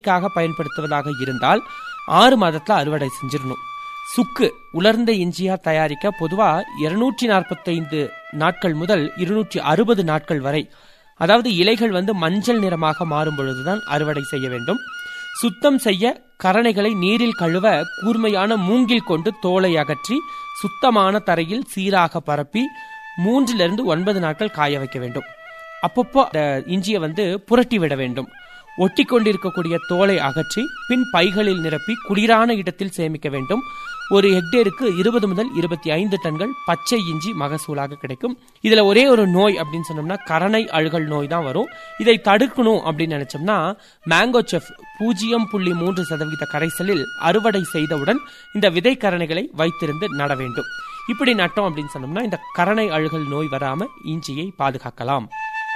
விதைக்காக பயன்படுத்துவதாக இருந்தால் ஆறு மாதத்துல அறுவடை செஞ்சிடணும் சுக்கு உலர்ந்த இஞ்சியா தயாரிக்க பொதுவா இருநூற்றி நாற்பத்தைந்து நாட்கள் முதல் இருநூற்றி அறுபது நாட்கள் வரை அதாவது இலைகள் வந்து மஞ்சள் நிறமாக மாறும் பொழுதுதான் அறுவடை செய்ய வேண்டும் சுத்தம் செய்ய கரணைகளை நீரில் கழுவ கூர்மையான மூங்கில் கொண்டு தோலை அகற்றி சுத்தமான தரையில் சீராக பரப்பி மூன்றிலிருந்து ஒன்பது நாட்கள் காய வைக்க வேண்டும் அப்பப்போ அந்த இஞ்சியை வந்து புரட்டி விட வேண்டும் ஒட்டி கொண்டிருக்கக்கூடிய தோலை அகற்றி பின் பைகளில் நிரப்பி குளிரான இடத்தில் சேமிக்க வேண்டும் ஒரு ஹெக்டேருக்கு இருபது முதல் இருபத்தி ஐந்து டன்கள் பச்சை இஞ்சி மகசூலாக கிடைக்கும் இதுல ஒரே ஒரு நோய் அப்படின்னு சொன்னோம்னா கரணை அழுகல் நோய் தான் வரும் இதை தடுக்கணும் அப்படின்னு நினைச்சோம்னா மேங்கோ செஃப் பூஜ்ஜியம் புள்ளி மூன்று சதவீத கரைசலில் அறுவடை செய்தவுடன் இந்த விதை கரணைகளை வைத்திருந்து நட வேண்டும் இப்படி நட்டோம் அப்படின்னு சொன்னோம்னா இந்த கரணை அழுகல் நோய் வராம இஞ்சியை பாதுகாக்கலாம்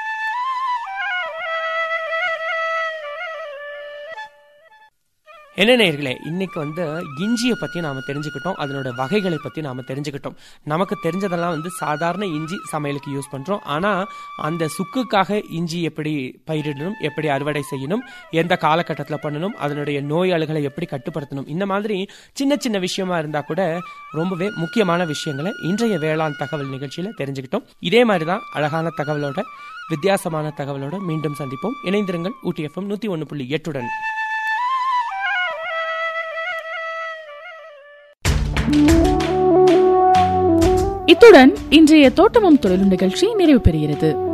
என்ன நேர்களே இன்னைக்கு வந்து இஞ்சியை பத்தி நாம தெரிஞ்சுக்கிட்டோம் அதனோட வகைகளை பத்தி நாம தெரிஞ்சுக்கிட்டோம் நமக்கு தெரிஞ்சதெல்லாம் வந்து சாதாரண இஞ்சி சமையலுக்கு யூஸ் பண்றோம் ஆனா அந்த சுக்குக்காக இஞ்சி எப்படி பயிரிடணும் எப்படி அறுவடை செய்யணும் எந்த காலகட்டத்தில் பண்ணணும் அதனுடைய நோயாளிகளை எப்படி கட்டுப்படுத்தணும் இந்த மாதிரி சின்ன சின்ன விஷயமா இருந்தா கூட ரொம்பவே முக்கியமான விஷயங்களை இன்றைய வேளாண் தகவல் நிகழ்ச்சியில தெரிஞ்சுக்கிட்டோம் இதே மாதிரி தான் அழகான தகவலோட வித்தியாசமான தகவலோட மீண்டும் சந்திப்போம் இணைந்திருங்கள் ஊட்டி எஃப்எம் நூத்தி ஒன்று புள்ளி எட்டுடன் இத்துடன் இன்றைய தோட்டமும் தொழிலும் நிகழ்ச்சி நிறைவு பெறுகிறது